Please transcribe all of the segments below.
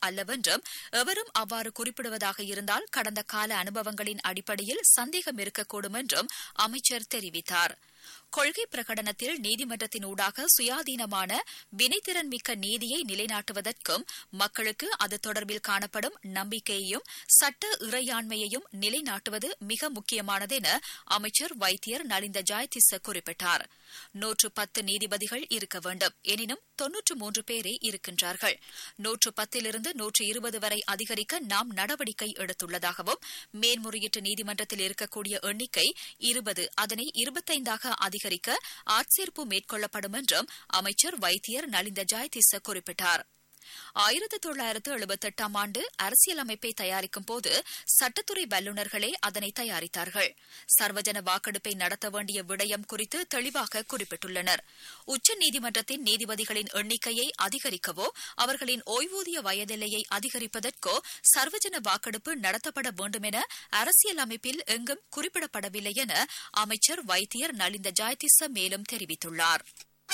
அல்லவென்றும் எவரும் அவ்வாறு குறிப்பிடுவதாக இருந்தால் கடந்த கால அனுபவங்களின் அடிப்படையில் சந்தேகம் இருக்கக்கூடும் என்றும் அமைச்சர் தெரிவித்தார் கொள்கை பிரகடனத்தில் நீதிமன்றத்தின் ஊடாக சுயாதீனமான வினைத்திறன் மிக்க நீதியை நிலைநாட்டுவதற்கும் மக்களுக்கு அது தொடர்பில் காணப்படும் நம்பிக்கையையும் சட்ட இறையாண்மையையும் நிலைநாட்டுவது மிக முக்கியமானது என அமைச்சர் வைத்தியர் நலிந்த ஜாயதிச குறிப்பிட்டார் நூற்று பத்து நீதிபதிகள் இருக்க வேண்டும் எனினும் தொன்னூற்று மூன்று பேரே இருக்கின்றார்கள் நூற்று பத்திலிருந்து நூற்று இருபது வரை அதிகரிக்க நாம் நடவடிக்கை எடுத்துள்ளதாகவும் மேன்முறையீட்டு நீதிமன்றத்தில் இருக்கக்கூடிய எண்ணிக்கை இருபது அதனை இருபத்தைந்தாக அதிகரிக்க ஆட்சேர்ப்பு மேற்கொள்ளப்படும் என்றும் அமைச்சர் வைத்தியர் நலிந்த ஜாயதிச குறிப்பிட்டார் ஆயிரத்து தொள்ளாயிரத்து எழுபத்தெட்டாம் ஆண்டு அரசியலமைப்பை தயாரிக்கும் போது சட்டத்துறை வல்லுநர்களே அதனை தயாரித்தார்கள் சர்வஜன வாக்கெடுப்பை நடத்த வேண்டிய விடயம் குறித்து தெளிவாக குறிப்பிட்டுள்ளனர் உச்சநீதிமன்றத்தின் நீதிபதிகளின் எண்ணிக்கையை அதிகரிக்கவோ அவர்களின் ஓய்வூதிய வயதெல்லையை அதிகரிப்பதற்கோ சர்வஜன வாக்கெடுப்பு நடத்தப்பட வேண்டும் என அரசியலமைப்பில் எங்கும் குறிப்பிடப்படவில்லை என அமைச்சர் வைத்தியர் நலிந்த ஜாயதிச மேலும் தெரிவித்துள்ளார்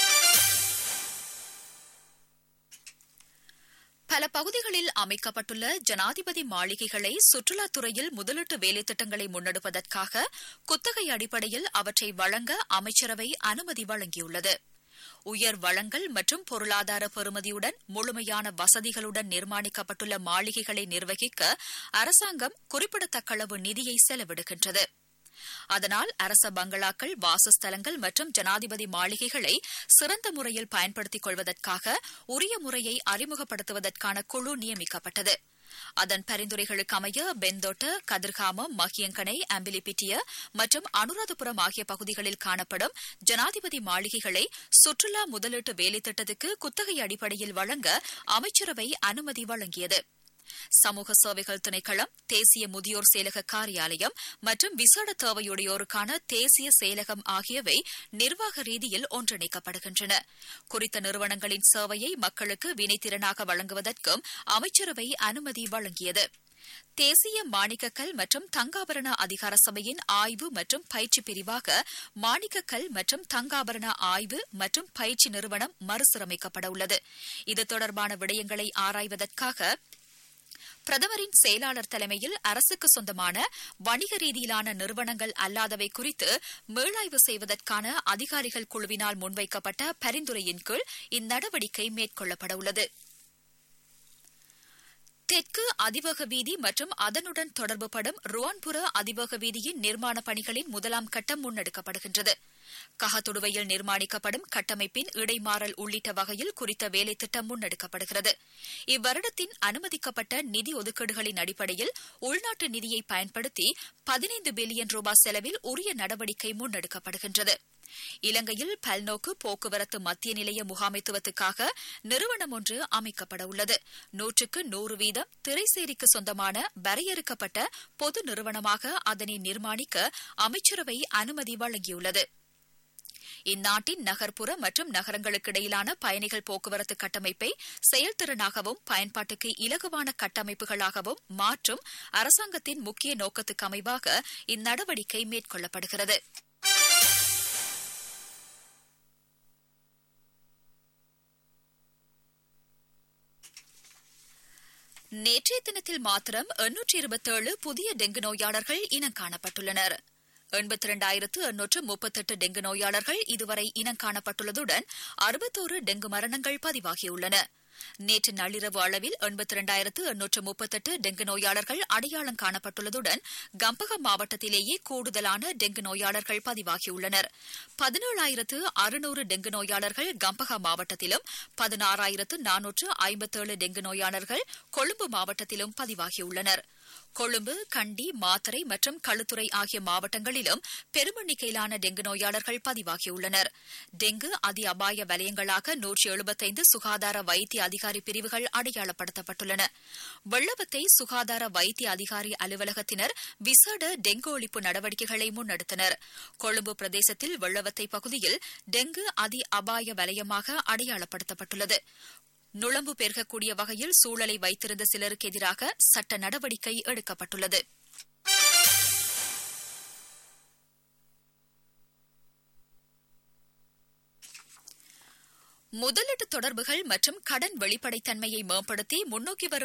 பல பகுதிகளில் அமைக்கப்பட்டுள்ள ஜனாதிபதி மாளிகைகளை சுற்றுலாத்துறையில் முதலீட்டு வேலைத்திட்டங்களை முன்னெடுப்பதற்காக குத்தகை அடிப்படையில் அவற்றை வழங்க அமைச்சரவை அனுமதி வழங்கியுள்ளது உயர் வளங்கள் மற்றும் பொருளாதார பெறுமதியுடன் முழுமையான வசதிகளுடன் நிர்மாணிக்கப்பட்டுள்ள மாளிகைகளை நிர்வகிக்க அரசாங்கம் குறிப்பிடத்தக்களவு நிதியை செலவிடுகின்றது அதனால் அரச பங்களாக்கள் வாசஸ்தலங்கள் மற்றும் ஜனாதிபதி மாளிகைகளை சிறந்த முறையில் பயன்படுத்திக் கொள்வதற்காக உரிய முறையை அறிமுகப்படுத்துவதற்கான குழு நியமிக்கப்பட்டது அதன் பரிந்துரைகளுக்கு அமைய பெந்தோட்ட கதிர்காமம் மகியங்கனை அம்பிலிபிட்டிய மற்றும் அனுராதபுரம் ஆகிய பகுதிகளில் காணப்படும் ஜனாதிபதி மாளிகைகளை சுற்றுலா முதலீட்டு வேலைத்திட்டத்துக்கு குத்தகை அடிப்படையில் வழங்க அமைச்சரவை அனுமதி வழங்கியது சமூக சேவைகள் திணைக்களம் தேசிய முதியோர் செயலக காரியாலயம் மற்றும் விசேட தேவையுடையோருக்கான தேசிய செயலகம் ஆகியவை நிர்வாக ரீதியில் ஒன்றிணைக்கப்படுகின்றன குறித்த நிறுவனங்களின் சேவையை மக்களுக்கு வினைத்திறனாக வழங்குவதற்கும் அமைச்சரவை அனுமதி வழங்கியது தேசிய மாணிக்கக்கல் மற்றும் தங்காபரண அதிகார சபையின் ஆய்வு மற்றும் பயிற்சி பிரிவாக மாணிக்கக்கல் மற்றும் தங்காபரண ஆய்வு மற்றும் பயிற்சி நிறுவனம் மறுசீரமைக்கப்பட உள்ளது இது தொடர்பான விடயங்களை ஆராய்வதற்காக பிரதமரின் செயலாளர் தலைமையில் அரசுக்கு சொந்தமான வணிக ரீதியிலான நிறுவனங்கள் அல்லாதவை குறித்து மீளாய்வு செய்வதற்கான அதிகாரிகள் குழுவினால் முன்வைக்கப்பட்ட பரிந்துரையின் கீழ் இந்நடவடிக்கை மேற்கொள்ளப்பட உள்ளது தெற்கு அதிவேக வீதி மற்றும் அதனுடன் தொடர்புபடும் ருவான்புர அதிவேக வீதியின் நிர்மாண பணிகளின் முதலாம் கட்டம் முன்னெடுக்கப்படுகின்றது கஹத்துடுவையில் நிர்மாணிக்கப்படும் கட்டமைப்பின் இடைமாறல் உள்ளிட்ட வகையில் குறித்த வேலை திட்டம் முன்னெடுக்கப்படுகிறது இவ்வருடத்தின் அனுமதிக்கப்பட்ட நிதி ஒதுக்கீடுகளின் அடிப்படையில் உள்நாட்டு நிதியை பயன்படுத்தி பதினைந்து பில்லியன் ரூபாய் செலவில் உரிய நடவடிக்கை முன்னெடுக்கப்படுகின்றது இலங்கையில் பல்நோக்கு போக்குவரத்து மத்திய நிலைய முகாமைத்துவத்துக்காக நிறுவனம் ஒன்று அமைக்கப்பட உள்ளது நூற்றுக்கு நூறு வீதம் திரைசேரிக்கு சொந்தமான வரையறுக்கப்பட்ட பொது நிறுவனமாக அதனை நிர்மாணிக்க அமைச்சரவை அனுமதி வழங்கியுள்ளது இந்நாட்டின் நகர்ப்புற மற்றும் நகரங்களுக்கு இடையிலான பயணிகள் போக்குவரத்து கட்டமைப்பை செயல்திறனாகவும் பயன்பாட்டுக்கு இலகுவான கட்டமைப்புகளாகவும் மாற்றும் அரசாங்கத்தின் முக்கிய நோக்கத்துக்கு அமைவாக இந்நடவடிக்கை மேற்கொள்ளப்படுகிறது நேற்றைய தினத்தில் மாத்திரம் எண்ணூற்றி இருபத்தேழு புதிய டெங்கு நோயாளர்கள் இனம் காணப்பட்டுள்ளனர் எண்பத்தி இரண்டாயிரத்து எண்ணூற்று முப்பத்தெட்டு டெங்கு நோயாளர்கள் இதுவரை இனம் காணப்பட்டுள்ளதுடன் அறுபத்தோரு டெங்கு மரணங்கள் பதிவாகியுள்ளன நேற்று நள்ளிரவு அளவில் எண்பத்தி இரண்டாயிரத்து எண்ணூற்று முப்பத்தெட்டு டெங்கு நோயாளர்கள் அடையாளம் காணப்பட்டுள்ளதுடன் கம்பகம் மாவட்டத்திலேயே கூடுதலான டெங்கு நோயாளர்கள் பதிவாகியுள்ளனர் பதினேழாயிரத்து அறுநூறு டெங்கு நோயாளர்கள் கம்பகா மாவட்டத்திலும் பதினாறாயிரத்து நானூற்று ஐம்பத்தேழு டெங்கு நோயாளர்கள் கொழும்பு மாவட்டத்திலும் பதிவாகியுள்ளனர் கொழும்பு கண்டி மாத்தறை மற்றும் களுத்துறை ஆகிய மாவட்டங்களிலும் பெருமெண்ணிக்கையிலான டெங்கு நோயாளர்கள் பதிவாகியுள்ளனர் டெங்கு அதி அபாய வலயங்களாக நூற்றி எழுபத்தைந்து சுகாதார வைத்திய அதிகாரி பிரிவுகள் அடையாளப்படுத்தப்பட்டுள்ளன வெள்ளவத்தை சுகாதார வைத்திய அதிகாரி அலுவலகத்தினர் விசேட டெங்கு ஒழிப்பு நடவடிக்கைகளை முன்னெடுத்தனர் கொழும்பு பிரதேசத்தில் வெள்ளவத்தை பகுதியில் டெங்கு அதி அபாய வலயமாக அடையாளப்படுத்தப்பட்டுள்ளது நுழம்பு பெருகக்கூடிய வகையில் சூழலை வைத்திருந்த சிலருக்கு எதிராக சட்ட நடவடிக்கை எடுக்கப்பட்டுள்ளது முதலீட்டு தொடர்புகள் மற்றும் கடன் வெளிப்படைத்தன்மையை மேம்படுத்தி முன்னோக்கி வரும்